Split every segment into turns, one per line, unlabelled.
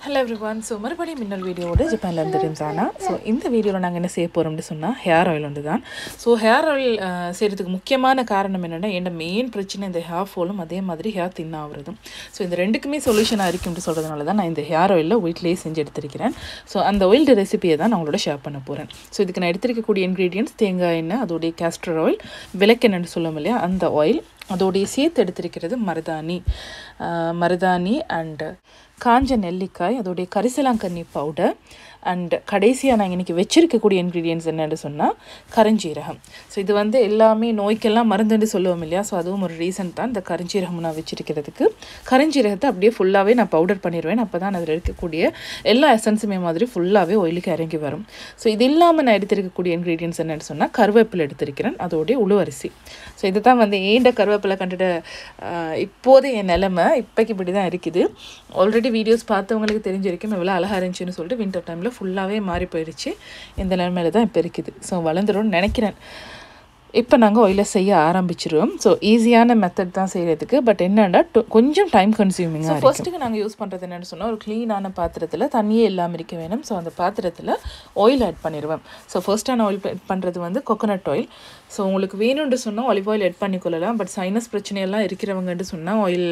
hello everyone so மறுபடியும் மின்னல் வீடியோவோட ஜப்பான்லேருந்து ரிம்சானா ஸோ இந்த வீடியோவில் நாங்கள் என்ன செய்ய போகிறோம்னு சொன்னால் ஹேர் ஆயில் ஒன்று தான் ஸோ ஹேர் ஆயில் செய்கிறதுக்கு முக்கியமான காரணம் என்னென்னா என்னோட மெயின் பிரச்சனை இந்த ஹேர் ஃபாலும் அதே மாதிரி ஹேர் தின் ஆகுறதும் ஸோ இந்த ரெண்டுக்குமே சொல்யூஷனாக இருக்கும்னு சொல்கிறதுனால தான் நான் இந்த ஹேர் ஆயிலில் வீட்டிலேயே செஞ்சு எடுத்திருக்கிறேன் ஸோ அந்த ஆயில் ரெசிபியை தான் நான் உங்களோட ஷேர் பண்ண போகிறேன் ஸோ இதுக்கு நான் எடுத்திருக்கக்கூடிய இன்க்ரீடியன்ஸ் தேங்காய் எண்ணெய் அதோடைய கேஸ்டர் ஆயில் விளக்கெண்ணெய்னு சொல்லுவோம் இல்லையா அந்த ஆயில் அதோடைய சேர்த்து எடுத்திருக்கிறது மருதாணி ஆஹ் மருதாணி அண்டு காஞ்ச நெல்லிக்காய் அதோடைய கரிசலாங்கண்ணி பவுடர் அண்ட் கடைசியாக நான் இன்னைக்கு வச்சிருக்கக்கூடிய இன்க்ரீடியன்ஸ் என்னன்னு சொன்னால் கருஞ்சீரகம் ஸோ இது வந்து எல்லாமே நோய்க்கெல்லாம் மருந்துன்னு சொல்லுவோம் இல்லையா ஸோ அதுவும் ஒரு ரீசன் தான் இந்த கருஞ்சீரகம் நான் வச்சிருக்கிறதுக்கு கருஞ்சீரகத்தை அப்படியே ஃபுல்லாகவே நான் பவுடர் பண்ணிடுவேன் அப்போ தான் அதில் இருக்கக்கூடிய எல்லா எசன்ஸுமே மாதிரி ஃபுல்லாகவே ஒயிலுக்கு இறங்கி வரும் ஸோ இது இல்லாமல் நான் எடுத்திருக்கக்கூடிய இன்க்ரீடியன்ஸ் என்னன்னு சொன்னால் கருவேப்பிலை எடுத்திருக்கிறேன் அதோடைய உளுவரிசி ஸோ இது தான் வந்து ஏண்ட கருவேப்பிலை கண்டுட்டு இப்போது என் நிலமை இப்போக்கு இப்படி தான் இருக்குது ஆல்ரெடி வீடியோஸ் பார்த்தவங்களுக்கு தெரிஞ்சிருக்கும் எவ்வளோ அழகாக இருந்துச்சுன்னு சொல்லிட்டு வின்டர் டைமில் ஃபுல்லாகவே மாறி போயிடுச்சு இந்த நிலமையில தான் இப்போ இருக்குது ஸோ வளர்ந்துரும்னு நினைக்கிறேன் இப்போ நாங்கள் ஒயில செய்ய ஆரம்பிச்சிருவோம் ஸோ ஈஸியான மெத்தட் தான் செய்கிறதுக்கு பட் என்னென்னா கொஞ்சம் டைம் கன்சியூமிங்காக ஃபர்ஸ்ட்டுக்கு நாங்கள் யூஸ் பண்ணுறது என்னென்னு சொன்னால் ஒரு க்ளீனான பாத்திரத்தில் தண்ணியே இல்லாமல் இருக்க வேணும் ஸோ அந்த பாத்திரத்தில் ஆயில் ஆட் பண்ணிடுவேன் ஸோ ஃபர்ஸ்ட்டாக நான் ஆயில் பண்ணுறது வந்து கொக்கனட் ஆயில் ஸோ உங்களுக்கு வேணும்னு சொன்னால் ஆலிவ் ஆயில் ஆட் பண்ணிக்கொள்ளலாம் பட் சைனஸ் பிரச்சனையெல்லாம் இருக்கிறவங்கன்ட்டு சொன்னால் ஆயில்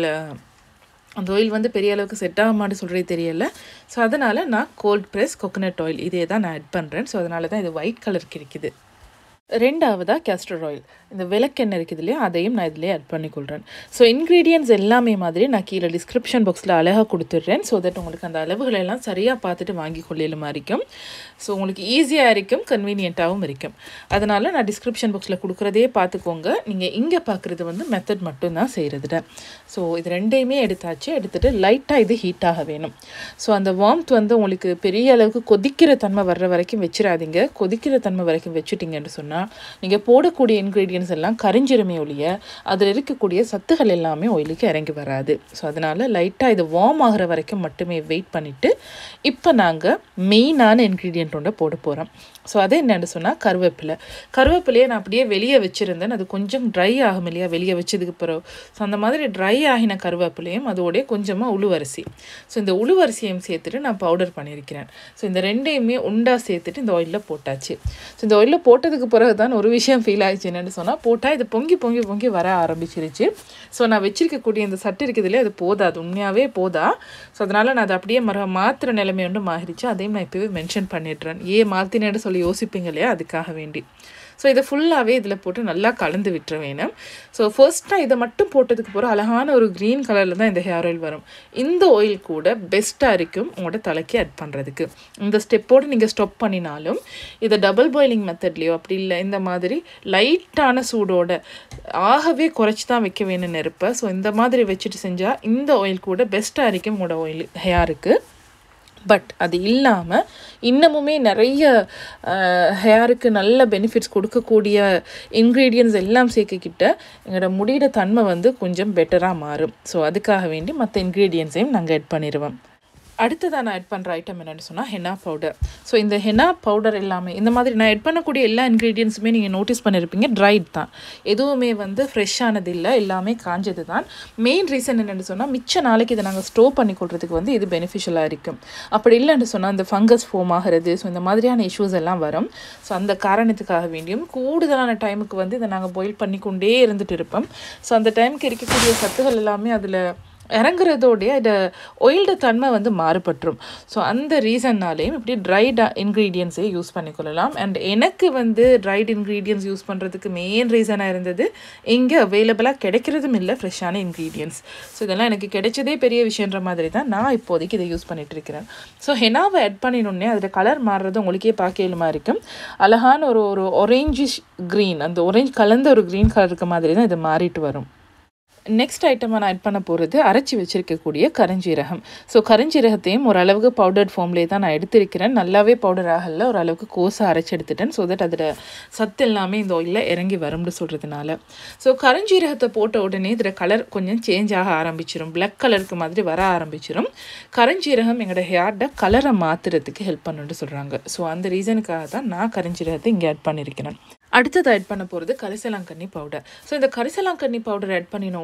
அந்த ஆயில் வந்து பெரிய அளவுக்கு செட் ஆகாமான்னு சொல்கிறே தெரியல ஸோ அதனால் நான் கோல்ட் ப்ரெஸ் கொக்கனட் ஆயில் இதே தான் நான் ஆட் பண்ணுறேன் ஸோ அதனால தான் இது ஒயிட் கலருக்கு இருக்குது ரெண்டாவதாக கேஸ்டர் ஆயில் இந்த விளக்கெண்ணெய் இருக்குது இல்லையா அதையும் நான் இதிலே ஆட் பண்ணிக்கொள்கிறேன் ஸோ இன்க்ரீடியன்ஸ் எல்லாமே மாதிரி நான் கீழே டிஸ்கிரிப்ஷன் பாக்ஸில் அழகாக கொடுத்துட்றேன் ஸோ தட் உங்களுக்கு அந்த அளவுகளை எல்லாம் சரியாக பார்த்துட்டு வாங்கி கொள்ளையிலுமா இருக்கும் ஸோ உங்களுக்கு ஈஸியாக இருக்கும் கன்வீனியண்ட்டாகவும் இருக்கும் அதனால் நான் டிஸ்கிரிப்ஷன் பாக்ஸில் கொடுக்குறதே பார்த்துக்கோங்க நீங்கள் இங்கே பார்க்குறது வந்து மெத்தட் மட்டும்தான் செய்கிறதுட ஸோ இது ரெண்டையுமே எடுத்தாச்சு எடுத்துகிட்டு லைட்டாக இது ஹீட் ஆக வேணும் ஸோ அந்த வார்ம்த் வந்து உங்களுக்கு பெரிய அளவுக்கு கொதிக்கிற தன்மை வர்ற வரைக்கும் வச்சிடாதீங்க கொதிக்கிற தன்மை வரைக்கும் வச்சுட்டிங்கன்னு சொன்னால் நீங்கள் போடக்கூடிய இன்க்ரீடியன்ஸ் எல்லாம் கரிஞ்சிருமே ஒழிய அதில் இருக்கக்கூடிய சத்துகள் எல்லாமே ஒயிலுக்கு இறங்கி வராது ஸோ அதனால் லைட்டாக இது வார்ம் ஆகிற வரைக்கும் மட்டுமே வெயிட் பண்ணிவிட்டு இப்போ நாங்கள் மெயினான இன்க்ரீடியன்ட் ஒன்றை போட போகிறோம் ஸோ அது என்னென்னு சொன்னால் கருவேப்பிலை கருவேப்பிலையை நான் அப்படியே வெளியே வச்சுருந்தேன் அது கொஞ்சம் ட்ரை ஆகும் இல்லையா வெளியே வச்சதுக்கு பிறகு ஸோ அந்த மாதிரி ட்ரை ஆகின கருவேப்பிலையும் அதோடைய கொஞ்சமாக உளுவரிசி ஸோ இந்த உளுவரிசியையும் சேர்த்துட்டு நான் பவுடர் பண்ணியிருக்கிறேன் ஸோ இந்த ரெண்டையுமே உண்டா சேர்த்துட்டு இந்த ஆயிலில் போட்டாச்சு ஸோ இந்த ஆயிலில் போட்டதுக்கு பிறகு தான் ஒரு விஷயம் ஃபீல் ஆயிடுச்சு என்னென்னு சொன்னால் போட்டால் இது பொங்கி பொங்கி பொங்கி வர ஆரம்பிச்சிருச்சு ஸோ நான் வச்சிருக்கக்கூடிய இந்த சட்டு இருக்குது இல்லையா அது போதாது உண்மையாகவே போதா ஸோ அதனால் நான் அதை அப்படியே மர மாத்திர நிலைமை ஒன்று மாறிச்சு அதையும் நான் இப்போவே மென்ஷன் பண்ணிடுறேன் ஏன் மாற்றினேன்னு சொல்லி யோசிப்பீங்க இல்லையா அதுக்காக வேண்டி ஸோ இதை ஃபுல்லாகவே இதில் போட்டு நல்லா கலந்து விட்டுற வேணும் ஸோ ஃபர்ஸ்ட்டாக இதை மட்டும் போட்டதுக்கு போகிற அழகான ஒரு க்ரீன் கலரில் தான் இந்த ஹேர் ஆயில் வரும் இந்த ஆயில் கூட பெஸ்ட்டாக இருக்கும் உங்களோட தலைக்கு ஆட் பண்ணுறதுக்கு இந்த ஸ்டெப்போடு நீங்கள் ஸ்டாப் பண்ணினாலும் இதை டபுள் பாயிலிங் மெத்தட்லேயோ அப்படி இல்லை இந்த மாதிரி லைட்டான சூடோட ஆகவே குறைச்சி தான் வைக்க வேணும் நெருப்பை ஸோ இந்த மாதிரி வச்சுட்டு செஞ்சால் இந்த ஆயில் கூட பெஸ்ட்டாக இருக்கும் உங்களோட ஆயில் ஹேருக்கு பட் அது இல்லாமல் இன்னமுமே நிறைய ஹேருக்கு நல்ல பெனிஃபிட்ஸ் கொடுக்கக்கூடிய இன்க்ரீடியன்ஸ் எல்லாம் சேர்க்கக்கிட்ட எங்களோட முடியிற தன்மை வந்து கொஞ்சம் பெட்டராக மாறும் ஸோ அதுக்காக வேண்டி மற்ற இன்க்ரீடியன்ஸையும் நாங்கள் ஆட் பண்ணிடுவோம் அடுத்ததாக நான் ஆட் பண்ணுற ஐட்டம் என்னென்னு சொன்னால் ஹெனா பவுடர் ஸோ இந்த ஹெனா பவுடர் எல்லாமே இந்த மாதிரி நான் ஆட் பண்ணக்கூடிய எல்லா இன்க்ரீடியன்ஸுமே நீங்கள் நோட்டீஸ் பண்ணியிருப்பீங்க ட்ரைட் தான் எதுவுமே வந்து ஃப்ரெஷ்ஷானது இல்லை எல்லாமே காஞ்சது தான் மெயின் ரீசன் என்னென்னு சொன்னால் மிச்ச நாளைக்கு இதை நாங்கள் ஸ்டோர் பண்ணி கொள்றதுக்கு வந்து இது பெனிஃபிஷியலாக இருக்கும் அப்படி இல்லைன்னு சொன்னால் அந்த ஃபங்கஸ் ஃபோம் ஆகிறது ஸோ இந்த மாதிரியான இஷ்யூஸ் எல்லாம் வரும் ஸோ அந்த காரணத்துக்காக வேண்டியும் கூடுதலான டைமுக்கு வந்து இதை நாங்கள் பாயில் பண்ணிக்கொண்டே இருந்துட்டு இருப்போம் ஸோ அந்த டைமுக்கு இருக்கக்கூடிய சத்துகள் எல்லாமே அதில் இறங்குறதோடைய இந்த ஒயில்டு தன்மை வந்து மாறுபட்டுரும் ஸோ அந்த ரீசன்னாலேயும் இப்படி ட்ரைட் இன்க்ரீடியன்ஸே யூஸ் பண்ணிக்கொள்ளலாம் அண்ட் எனக்கு வந்து ட்ரைட் இன்க்ரீடியன்ஸ் யூஸ் பண்ணுறதுக்கு மெயின் ரீசனாக இருந்தது இங்கே அவைலபிளாக கிடைக்கிறதும் இல்லை ஃப்ரெஷ்ஷான இன்க்ரீடியன்ஸ் ஸோ இதெல்லாம் எனக்கு கிடைச்சதே பெரிய விஷயன்ற மாதிரி தான் நான் இப்போதைக்கு இதை யூஸ் பண்ணிட்டு இருக்கிறேன் ஸோ ஹெனாவை ஆட் பண்ணினோடனே அதில் கலர் மாறுறது உங்களுக்கே பார்க்கலுமா இருக்கும் அழகான ஒரு ஒரு ஒரேஞ்சிஷ் க்ரீன் அந்த ஒரேஞ்ச் கலந்த ஒரு க்ரீன் கலர் இருக்க மாதிரி தான் இது மாறிட்டு வரும் நெக்ஸ்ட் ஐட்டமாக நான் ஆட் பண்ண போகிறது அரைச்சி வச்சிருக்கக்கூடிய கருஞ்சீரகம் ஸோ கருஞ்சீரகத்தையும் ஓரளவுக்கு பவுடர்ட் ஃபார்ம்லேயே தான் நான் எடுத்திருக்கிறேன் நல்லாவே பவுடர் ஆகல ஓரளவுக்கு கோஸாக அரைச்சி எடுத்துட்டேன் ஸோ தட் அதில் சத்து எல்லாமே இந்த ஆயிலில் இறங்கி வரும்னு சொல்கிறதுனால ஸோ கருஞ்சீரகத்தை போட்ட உடனே இதில் கலர் கொஞ்சம் சேஞ்ச் ஆக ஆரம்பிச்சிடும் பிளாக் கலருக்கு மாதிரி வர ஆரம்பிச்சிடும் கருஞ்சீரகம் எங்களோட ஹேர்ட கலரை மாற்றுறதுக்கு ஹெல்ப் பண்ணுன்னு சொல்கிறாங்க ஸோ அந்த ரீசனுக்காக தான் நான் கருஞ்சீரகத்தை இங்கே ஆட் பண்ணியிருக்கிறேன் அடுத்தது ஆட் பண்ண போகிறது கரிசலாங்கண்ணி பவுடர் ஸோ இந்த கரிசலாங்கண்ணி பவுடர் ஆட் பண்ணின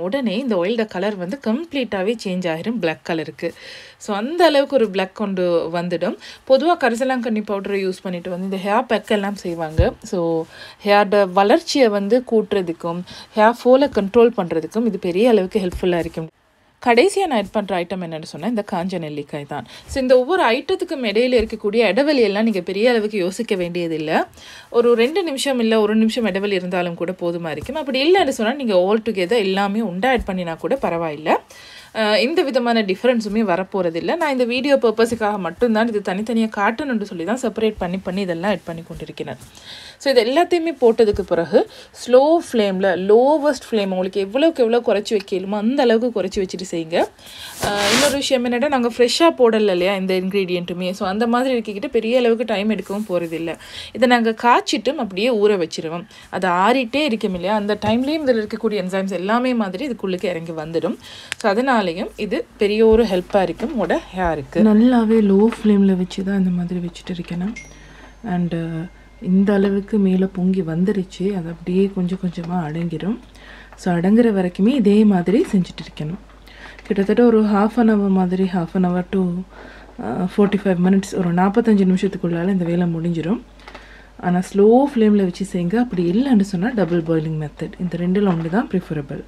உடனே இந்த ஆயிலோட கலர் வந்து கம்ப்ளீட்டாகவே சேஞ்ச் ஆகிரும் பிளாக் கலருக்கு ஸோ அந்த அளவுக்கு ஒரு பிளாக் கொண்டு வந்துடும் பொதுவாக கரிசலாங்கண்ணி பவுடரை யூஸ் பண்ணிட்டு வந்து இந்த ஹேர் பேக் எல்லாம் செய்வாங்க ஸோ ஹேரோட வளர்ச்சியை வந்து கூட்டுறதுக்கும் ஹேர் ஃபோலை கண்ட்ரோல் பண்ணுறதுக்கும் இது பெரிய அளவுக்கு ஹெல்ப்ஃபுல்லாக இருக்கும் கடைசியாக நான் ஆட் பண்ணுற ஐட்டம் என்னென்னு சொன்னால் இந்த காஞ்ச நெல்லிக்காய் தான் ஸோ இந்த ஒவ்வொரு ஐட்டத்துக்கும் இடையில இருக்கக்கூடிய இடைவெளி எல்லாம் நீங்கள் பெரிய அளவுக்கு யோசிக்க வேண்டியதில்லை ஒரு ரெண்டு நிமிஷம் இல்லை ஒரு நிமிஷம் இடைவெளி இருந்தாலும் கூட போதுமாக இருக்கும் அப்படி இல்லைன்னு சொன்னால் நீங்கள் ஆல் டுகெதர் எல்லாமே உண்டா ஆட் பண்ணினா கூட பரவாயில்லை அஹ் எந்த விதமான டிஃப்ரென்ஸுமே வரப்போகிறதில்ல நான் இந்த வீடியோ பர்பஸுக்காக மட்டும்தான் இது தனித்தனியாக காட்டணும்னு சொல்லி தான் செப்பரேட் பண்ணி பண்ணி இதெல்லாம் ஆட் பண்ணி கொண்டிருக்கிறேன் ஸோ இது எல்லாத்தையுமே போட்டதுக்கு பிறகு ஸ்லோ ஃப்ளேமில் லோவஸ்ட் ஃப்ளேம் உங்களுக்கு எவ்வளோக்கு எவ்வளோ குறைச்சி வைக்கலுமோ அந்த அளவுக்கு குறைச்சி வச்சுட்டு செய்யுங்க அஹ் இன்னொரு விஷயம் என்னென்னா நாங்கள் ஃப்ரெஷ்ஷாக போடல இல்லையா இந்த இன்க்ரீடியண்ட்டுமே ஸோ அந்த மாதிரி இருக்கிக்கிட்ட பெரிய அளவுக்கு டைம் எடுக்கவும் போகிறதில்ல இதை நாங்கள் காய்ச்சிட்டும் அப்படியே ஊற வச்சிருவோம் அது ஆறிட்டே இருக்கும் இல்லையா அந்த டைம்லேயும் இதில் இருக்கக்கூடிய என்சைம்ஸ் எல்லாமே மாதிரி இதுக்குள்ளுக்கு இறங்கி வந்துடும் ஸோ அதனாலேயும் இது பெரிய ஒரு ஹெல்ப்பாக இருக்கும் உங்களோட ஹேருக்கு நல்லாவே லோ ஃப்ளேமில் வச்சு தான் இந்த மாதிரி வச்சுட்டு இருக்கேன் அண்டு இந்த அளவுக்கு மேலே பொங்கி வந்துருச்சு அது அப்படியே கொஞ்சம் கொஞ்சமாக அடங்கிடும் ஸோ அடங்குற வரைக்குமே இதே மாதிரி செஞ்சுட்டு இருக்கணும் கிட்டத்தட்ட ஒரு ஹாஃப் அன் ஹவர் மாதிரி half an hour to forty five minutes ஒரு நாற்பத்தஞ்சு நிமிஷத்துக்குள்ளால இந்த வேலை முடிஞ்சிடும் ஆனால் ஸ்லோ ஃப்ளேமில் வச்சு செய்யுங்க அப்படி இல்லைன்னு சொன்னால் டபுள் பாயிலிங் மெத்தட் இந்த ரெண்டில் ஒன்று தான் ப்ரிஃபரபிள்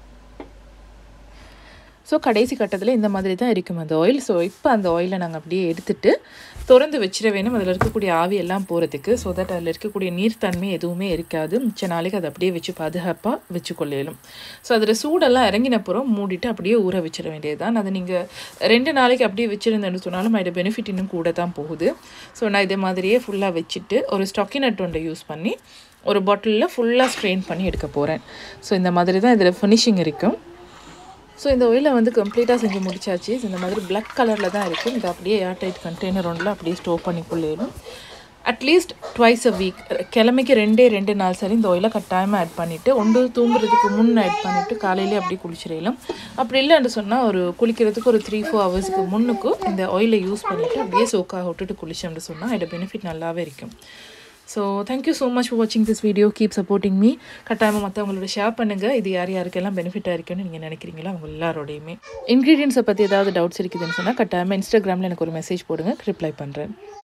ஸோ கடைசி கட்டத்தில் இந்த மாதிரி தான் இருக்கும் அந்த ஆயில் ஸோ இப்போ அந்த ஆயிலை நாங்கள் அப்படியே எடுத்துட்டு திறந்து வச்சிட வேணும் அதில் இருக்கக்கூடிய ஆவி எல்லாம் போகிறதுக்கு ஸோ தட் அதில் இருக்கக்கூடிய நீர்த்தன்மை எதுவுமே இருக்காது மிச்ச நாளைக்கு அதை அப்படியே வச்சு பாதுகாப்பாக வச்சு கொள்ளையிலும் ஸோ அதில் சூடெல்லாம் இறங்கினப்புறம் மூடிட்டு அப்படியே ஊற வச்சிட வேண்டியது தான் அதை நீங்கள் ரெண்டு நாளைக்கு அப்படியே வச்சுருந்தேன்னு சொன்னாலும் அதோட பெனிஃபிட் இன்னும் கூட தான் போகுது ஸோ நான் இதே மாதிரியே ஃபுல்லாக வச்சுட்டு ஒரு ஸ்டாக்கினட் ஒன்றை யூஸ் பண்ணி ஒரு பாட்டிலில் ஃபுல்லாக ஸ்ட்ரெயின் பண்ணி எடுக்க போகிறேன் ஸோ இந்த மாதிரி தான் இதில் ஃபினிஷிங் இருக்கும் ஸோ இந்த ஒயிலை வந்து கம்ப்ளீட்டாக செஞ்சு முடிச்சாச்சு இந்த மாதிரி பிளாக் கலரில் தான் இருக்குது இது அப்படியே ஏர் டைட் கண்டெய்னர் ஒன்றில் அப்படியே ஸ்டோர் பண்ணி கொள்ளிடும் அட்லீஸ்ட் ட்வைஸ் அ வீக் கிழமைக்கு ரெண்டே ரெண்டு நாள் சரி இந்த ஒயிலை கட்டாயமாக ஆட் பண்ணிவிட்டு ஒன்று தூங்குறதுக்கு முன்னே ஆட் பண்ணிவிட்டு காலையிலே அப்படியே குளிச்சிடலாம் அப்படி இல்லைன்னு சொன்னால் ஒரு குளிக்கிறதுக்கு ஒரு த்ரீ ஃபோர் ஹவர்ஸ்க்கு முன்னுக்கு இந்த ஒயிலை யூஸ் பண்ணிவிட்டு அப்படியே சோக்காக விட்டுட்டு குளிச்சோம்னு சொன்னால் இதோட பெனிஃபிட் நல்லாவே இருக்கும் so thank you so much for வாட்சிங் this video keep supporting me கட்டாயமாக மற்றவங்களோட ஷேர் பண்ணுங்கள் இது யார் யாருக்கெல்லாம் பெனிஃபிட்டாக இருக்குன்னு நீங்கள் நினைக்கிறீங்களோ அவங்க எல்லாரோடையுமே இன்க்ரீடியன்ஸை பற்றி ஏதாவது டவுட்ஸ் இருக்குதுன்னு சொன்னால் கட்டாயமாக இன்ஸ்டாகிராமில் எனக்கு ஒரு மெசேஜ் போடுங்க ரிப்ளை பண்ணுறேன்